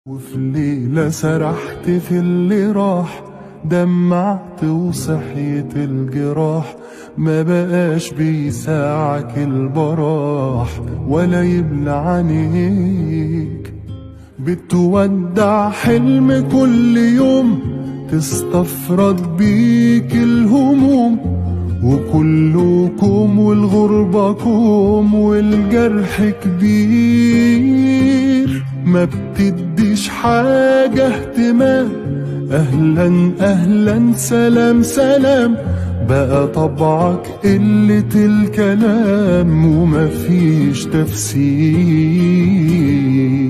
وفي ليلة سرحت في اللي راح دمعت وصحيت الجراح ما بقاش بيساعك البراح ولا يبلع عينيك بتودع حلم كل يوم تستفرد بيك الهموم وكلكم والغربة كوم والجرح كبير ما بتديش حاجة اهتمام أهلا أهلا سلام سلام بقى طبعك قلة الكلام ومفيش تفسير